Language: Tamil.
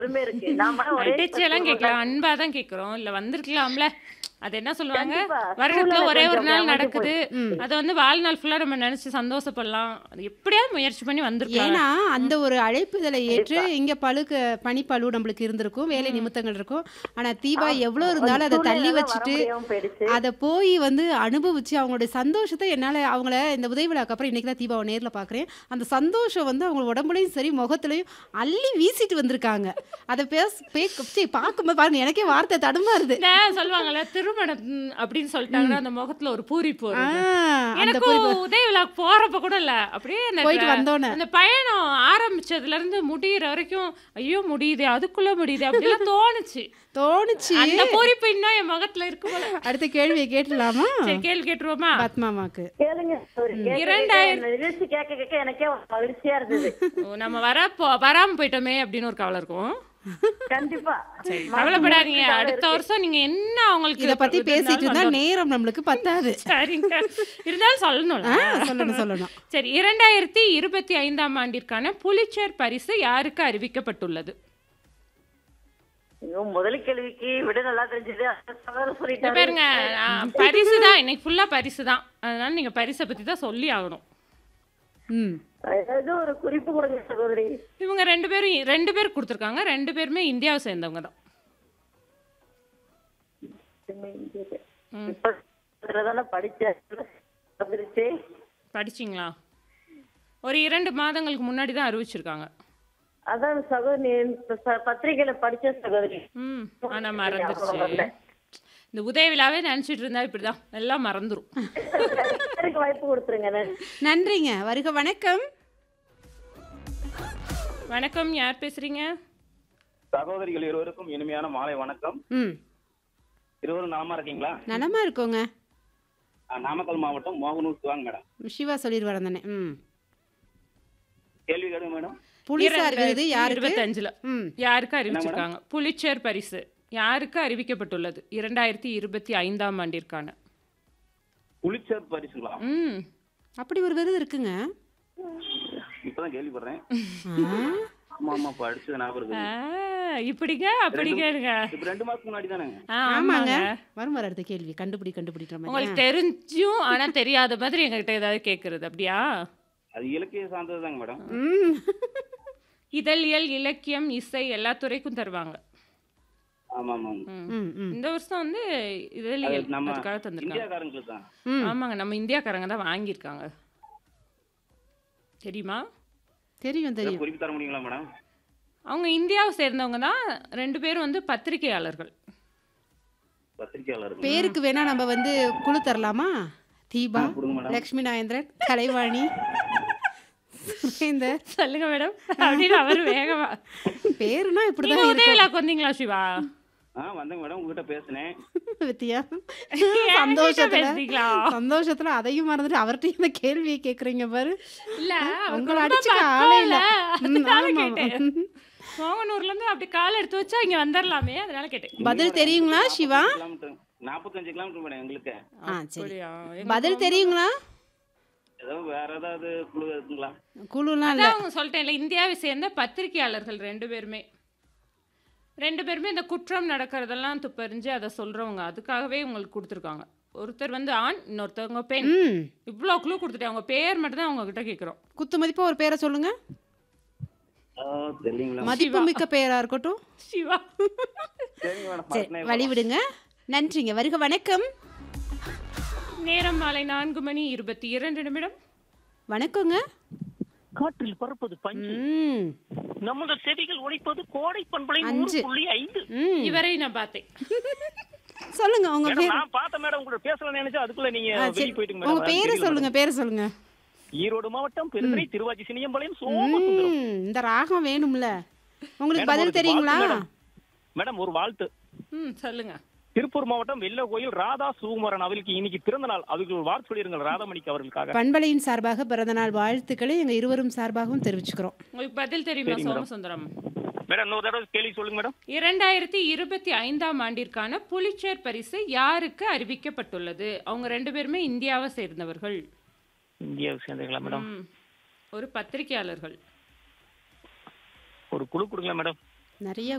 உரிமை இருக்கு நாம ஒரே அடிச்சு எல்லாம் கேட்கலாம் அன்பா தான் கேட்குறோம் இல்ல வந்திருக்கலாம்ல அது என்ன சொல்லுவாங்க கண்டிப்பா. வருடத்துல சூழ்நிலை ஒரே ஒரு கொஞ்சம் நாள் அமைஞ்சு நடக்குது அதை வந்து வாழ்நாள் ஃபுல்லா நம்ம நினைச்சு சந்தோஷப்படலாம் அது எப்படியாவது முயற்சி பண்ணி வந்திருக்கலாம் ஏன்னா அந்த ஒரு அழைப்புதலை ஏற்று இங்க பழுக்கு பனிப்பழு நம்மளுக்கு இருந்திருக்கும் வேலை நிமித்தங்கள் இருக்கும் ஆனா தீபா எவ்வளவு இருந்தாலும் அதை தள்ளி சூழ்நிலை வர வச்சுட்டு முடியாம போயிடுச்சு அதை போய் வந்து அனுபவிச்சு அவங்களுடைய சந்தோஷத்தை என்னால அவங்கள இந்த உதவி விழாக்கு அப்புறம் இன்னைக்கு தான் தீபாவை நேர்ல பாக்குறேன் அந்த சந்தோஷம் வந்து அவங்க உடம்புலையும் சரி முகத்துலயும் அள்ளி வீசிட்டு வந்திருக்காங்க அதை பேச பே- சீ, பார்க்கும்போது பாருங்க எனக்கே வார்த்தை தடுமாறுது இந்த சொல்லுவாங்கல்ல திருமணம் ம், அப்படின்னு சொல்லிட்டாங்கன்னா அந்த முகத்துல ஒரு பூரிப்பு ஆ, வரும் அந்த எனக்கும் உதய விழா போறப்ப கூட இல்ல அப்படியே அந்த போயிட்டு வந்தோன்னே அந்த பயணம் ஆரம்பிச்சதுல இருந்து முடியிற வரைக்கும் ஐயோ முடியுதே அதுக்குள்ள முடியுதே அப்படிலாம் தோணுச்சு தோணுச்சு அந்த பூரிப்பு இன்னும் என் முகத்துல இருக்கு போல அடுத்த கேள்வியை கேட்டலாமா சரி கேள்வி கேட்டுருவோமா பத்மாமாக்கு கேளுங்க ஒரு கேட்க இரண்டாயிரம் கேட்க நிகழ்ச்சி கேட்க கேட்க எனக்கே ஒரு மகிழ்ச்சியா இருந்தது ஓ, நம்ம வர போ- வராம போயிட்டோமே அப்படின்னு ஒரு கவலை இருக்கும் கண்டிப்பா சரி கவலைப்படாதீங்க அடுத்த வருஷம் நீங்க என்ன அவங்களுக்கு இத பத்தி இது பேசிட்டு இருந்தா இருந்தாலும் நேரம் நம்மளுக்கு பத்தாது சரிங்க இருந்தாலும் சொல்லணும்ல ஆ, சொல்லணும் சொல்லணும் சரி இரண்டாயிரத்தி இருபத்தி ஐந்தாம் ஆண்டிற்கான புலிச்சேர் பரிசு யாருக்கு அறிவிக்கப்பட்டுள்ளது ஐயோ, முதல் கேள்விக்கு விட நல்லா தெரிஞ்சது சகோதரர் இங்க சொல்லிட்டாரு பாருங்க பரிசு தான் இன்னைக்கு ஃபுல்லா பரிசு தான் அதனால நீங்க பரிசை பத்தி தான் சொல்லி ஆகணும் ம் ஏதாவது ஒரு குறிப்பு கொடுங்க சகோதரி இவங்க ரெண்டு பேரும் ரெண்டு பேர் கொடுத்துருக்காங்க ரெண்டு பேருமே இந்தியாவை சேர்ந்தவங்க தான் இப்ப தானே படிச்சேன் வந்துருச்சு படிச்சிங்களா ஒரு இரண்டு மாதங்களுக்கு முன்னாடி தான் அறிவிச்சிருக்காங்க அதான் சகோதரி இப்ப ச- பத்திரிக்கையில படிச்ச சகோதரி ம் ஆனா மறந்துருச்சு இந்த உதய விழாவே நினைச்சிட்டு இருந்தா இப்படிதான் எல்லாம் மறந்துரும் எனக்கு வாய்ப்பு கொடுத்துருங்க நான் நன்றிங்க வருக வணக்கம் வணக்கம் யார் பேசுறீங்க சகோதரிகள் இருவருக்கும் இனிமையான மாலை வணக்கம் ம் இருவரும் நலமா இருக்கீங்களா நலமா இருக்கோங்க நான் நாமக்கல் மாவட்டம் மோகனூர் சிவாங்க மேடம் சிவா சொல்லிடுவார் தானே ம் கேள்வி கேடுங்க மேடம் புலிசார் விருது யாருக்கு இருபத்தஞ்சுல ம் யாருக்கு அறிவிச்சிருக்காங்க புலிச்சேர் பரிசு யாருக்கு அறிவிக்கப்பட்டுள்ளது இரண்டாயிரத்தி இருபத்தி ஐந்தாம் ஆண்டிற்கான புலிச்சர் பரிசுங்களா ம் அப்படி ஒரு விருது இருக்குங்க இப்பதான் கேள்விப்படுறேன் ஆ, ஆமா ஆமா படிச்சது ஞாபகம் ஆ, இருக்கு இப்படிங்க அப்படிங்க இப்ப ரெண்டு மாசத்துக்கு முன்னாடி தானேங்க ஆ, ஆமாங்க ஆமாங்க வரும் வர அடுத்த கேள்வி கண்டுபிடி கண்டுபிடிக்கிற மாதிரி உங்களுக்கு தெரிஞ்சும் ஆனா தெரியாத மாதிரி எங்ககிட்ட ஏதாவது கேக்குறது அப்படியா அது இலக்கிய சார்ந்தது தாங்க மேடம் ம் இதழியல் இலக்கியம் இசை எல்லா துறைக்கும் தருவாங்க ஆமா ஆமா ம். ம் ம் இந்த வருஷம் வந்து அது இதழியல் நம்ம அதுக்காக தந்திருக்காங்க இந்தியாக்காரங்களுக்கு தான் ம் ஆமாங்க நம்ம இந்தியாக்காரங்க தான் வாங்கியிருக்காங்க தெரியுமா தெரியும் ஏதாவது தெரியும் குறிப்பு தர முடியுங்களா மேடம் அவங்க இந்தியாவை சேர்ந்தவங்க தான் ரெண்டு பேரும் வந்து பத்திரிகையாளர்கள் பத்திரிகையாளர் பேருக்கு வேணா நம்ம வந்து குழு தரலாமா தீபா ஆ, கொடுங்க மேடம். லக்ஷ்மி நாயந்திரன் கலைவாணி சுரேந்தர் சொல்லுங்க மேடம் அப்படின்னு அவர் வேகமா பேருனா நீங்க இப்படிதான் இருக்கும் உதயவிழாக்கு வந்தீங்களா சிவா ஆ வந்தேங்க மேடம் உங்ககிட்ட பேசினேன் வித்தியா என்கிட்ட சந்தோஷத்துல பேசுறீங்களா? சந்தோஷத்துல அதையும் மறந்துட்டு அவர்கிட்ட இந்த கேள்வியை கேக்குறீங்க பாரு இல்ல அவருக்கு உங்களை ரொம்ப அடிச்சுக்க பக்கம் ஆளே இல்ல இல்ல. ம், அதனால ஆமா. கேட்டேன் மோகனூர்ல இருந்து அப்படி கால் எடுத்து வச்சா இங்க வந்துடலாமே அதனால கேட்டேன் பதில் தெரியுங்களா சிவா கிலோமீட்டர் நாற்பத்தஞ்சு கிலோமீட்டர் மேடம் எங்களுக்கு ஆ சரி அப்படியா? பதில் தெரியுங்களா ஏதாவது வேற ஏதாவது குழு இருக்குங்களா குழுலாம் இல்ல அதான் அவங்க சொல்லிட்டேன்ல இந்தியாவை சேர்ந்த பத்திரிகையாளர்கள் ரெண்டு பேருமே ரெண்டு பேருமே இந்த குற்றம் நடக்கிறதெல்லாம் துப்பறிஞ்சு அதை சொல்றவங்க அதுக்காகவே உங்களுக்கு கொடுத்துருக்காங்க ஒருத்தர் வந்து ஆண் இன்னொருத்தவங்க பெண் ம் இவ்வளோ க்ளூ கொடுத்துட்டேன் அவங்க பேர் மட்டும் தான் அவங்க கிட்ட கேட்குறோம் குத்து மதிப்பா ஒரு பேரை சொல்லுங்க ஆ, தெரியலீங்களா மதிப்பு மிக்க பேரா இருக்கட்டும் சிவா சரிங்க மேடம் சரி மறக்கனே வழி விடுங்க நன்றிங்க வருக வணக்கம் நேரம் மாலை நான்கு மணி இருபத்தி இரண்டு நிமிடம் வணக்கங்க காற்றில் பறப்பது பஞ்சு ம் நமது செடிகள் ஒழிப்பது கோடை பண்பலை நூறு அஞ்சு. புள்ளி ஐந்து ம் இவரை நான் பார்த்தேன் சொல்லுங்க உங்க மேடம் பேர் நான் பார்த்த மேடம் உங்களோட பேசல நினைச்சா அதுக்குள்ள நீங்க ஆ, சரி வெளியே போயிட்டீங்க உங்க மேடம் பேரை தெரியல சொல்லுங்க மேடம். பேரை சொல்லுங்க ஈரோடு மாவட்டம் பெருந்துறை திருவாச்சி சினியம்பாளையம் சோமசுந்தரம் ம் இந்த ராகம் வேணும்ல உங்களுக்கு மேடம், பதில் ஒரு தெரியுங்களா வாழ்த்து மேடம். மேடம் ஒரு வாழ்த்து ம் சொல்லுங்க திருப்பூர் மாவட்டம் வெள்ள கோயில் ராதா சுகுமாரன் அவர்களுக்கு இன்னைக்கு பிறந்த நாள் அவருக்கு ஒரு வாழ்த்து சொல்லிருங்கள் ராதாமணிக்கு அவர்களுக்காக பண்பலையின் சார்பாக பிறந்தநாள் வாழ்த்துக்களை எங்க இருவரும் சார்பாகவும் தெரிவிச்சுக்கிறோம் உங்களுக்கு பதில் தெரியுமா சரி, மேடம். சோமசுந்தரம் மேடம் இன்னொரு தடவை கேள்வி சொல்லுங்க மேடம் இரண்டாயிரத்தி இருபத்தி ஐந்தாம் ஆண்டிற்கான புலிச்சேர் பரிசு யாருக்கு அறிவிக்கப்பட்டுள்ளது அவங்க ரெண்டு பேருமே இந்தியாவை சேர்ந்தவர்கள் இந்தியாவை சேர்ந்தீங்களா மேடம் ம். ஒரு பத்திரிகையாளர்கள் ஒரு குழு கொடுங்களா மேடம் நிறைய